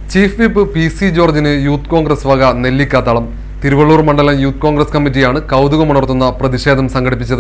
chief whip P C ജോർജിന് യൂത്ത് കോൺഗ്രസ് വക നെല്ലിക്കാത്തളം തിരുവള്ളൂർ മണ്ഡലം യൂത്ത് കോൺഗ്രസ് കമ്മിറ്റിയാണ് കൗതുകമുണർത്തുന്ന പ്രതിഷേധം സംഘടിപ്പിച്ചത്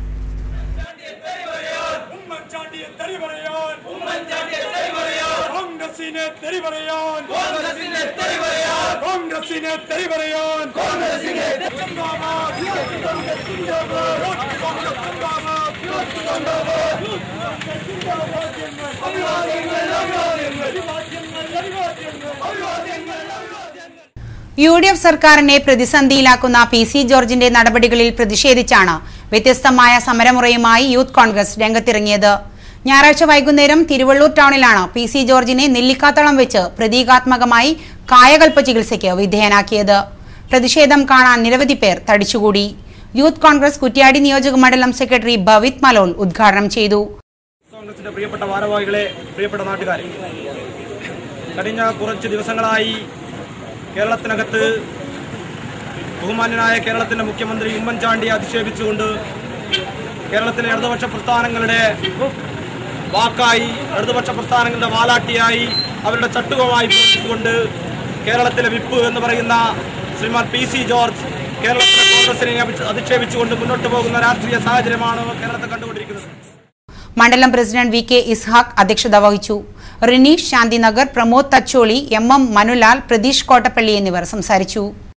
ഉമ്മൻചാണ്ടിയെ തെറി പറയാൻ ഉമ്മൻചാണ്ടിയെ തെറി പറയാൻ കോൺഗ്രസിനെ തെറി പറയാൻ കോൺഗ്രസിനെ തെറി പറയാൻ കോൺഗ്രസിനെ തെറി പറയാൻ കോൺഗ്രസിനെ സിന്ദാബാദ് യൂത്ത് കോൺഗ്രസ് സിന്ദാബാദ് യൂത്ത് കോൺഗ്രസ് സിന്ദാബാദ് യൂത്ത് സിന്ദാബാദ് യൂത്ത് കോൺഗ്രസ് സിന്ദാബാദ് അഭിവാദ്യങ്ങൾ അഭിവാദ്യങ്ങൾ അഭിവാദ്യങ്ങൾ അഭിവാദ്യങ്ങൾ അഭിവാദ്യങ്ങൾ അഭിവാദ്യങ്ങൾ യു ഡി എഫ് സർക്കാരിനെ പ്രതിസന്ധിയിലാക്കുന്ന പി സി ജോർജിന്റെ നടപടികളിൽ പ്രതിഷേധിച്ചാണ് വ്യത്യസ്തമായ സമരമുറയുമായി യൂത്ത് കോൺഗ്രസ് രംഗത്തിറങ്ങിയത് ഞായറാഴ്ച വൈകുന്നേരം തിരുവള്ളൂർ ടൗണിലാണ് പി സി ജോർജിനെ നെല്ലിക്കാത്തളം വെച്ച് പ്രതീകാത്മകമായി കായകൽപ്പ ചികിത്സയ്ക്ക് വിധേയനാക്കിയത് പ്രതിഷേധം കാണാൻ നിരവധി പേർ തടിച്ചുകൂടി യൂത്ത് കോൺഗ്രസ് കുറ്റ്യാടി നിയോജക മണ്ഡലം സെക്രട്ടറി ഭവിത് മലോൽ ഉദ്ഘാടനം ചെയ്തു കോൺഗ്രസിന്റെ പ്രിയപ്പെട്ട ഭാരവാഹികളെ പ്രിയപ്പെട്ട നാട്ടുകാരെ കഴിഞ്ഞ കുറച്ച് ദിവസങ്ങളായി കേരളത്തിനകത്ത് ബഹുമാന്യനായ കേരളത്തിന്റെ മുഖ്യമന്ത്രി ഉമ്മൻചാണ്ടിയെ അധിക്ഷേപിച്ചുകൊണ്ട് കേരളത്തിലെ ഇടതുപക്ഷ പ്രസ്ഥാനങ്ങളുടെ വാക്കായി ഇടതുപക്ഷ പ്രസ്ഥാനങ്ങളുടെ വാലാട്ടിയായി അവരുടെ ചട്ടുകമായി പ്രവർത്തിച്ചുകൊണ്ട് കേരളത്തിലെ വിപ്പ് എന്ന് പറയുന്ന ശ്രീമാൻ പി സി ജോർജ് കേരളത്തിലെ കോൺഗ്രസിനെ അഭിക്ഷ- അധിക്ഷേപിച്ചുകൊണ്ട് മുന്നോട്ട് പോകുന്ന രാഷ്ട്രീയ സാഹചര്യമാണ് കേരളത്തെ കണ്ടുകൊണ്ടിരിക്കുന്നത് മണ്ഡലം പ്രസിഡന്റ് വി കെ ഇസ്ഹാഖ് അധ്യക്ഷത വഹിച്ചു റിനീഷ് ശാന്തിനഗർ പ്രമോദ് തച്ചോളി എം എം മനുലാൽ പ്രതീഷ് കോട്ടപ്പള്ളി എന്നിവർ സംസാരിച്ചു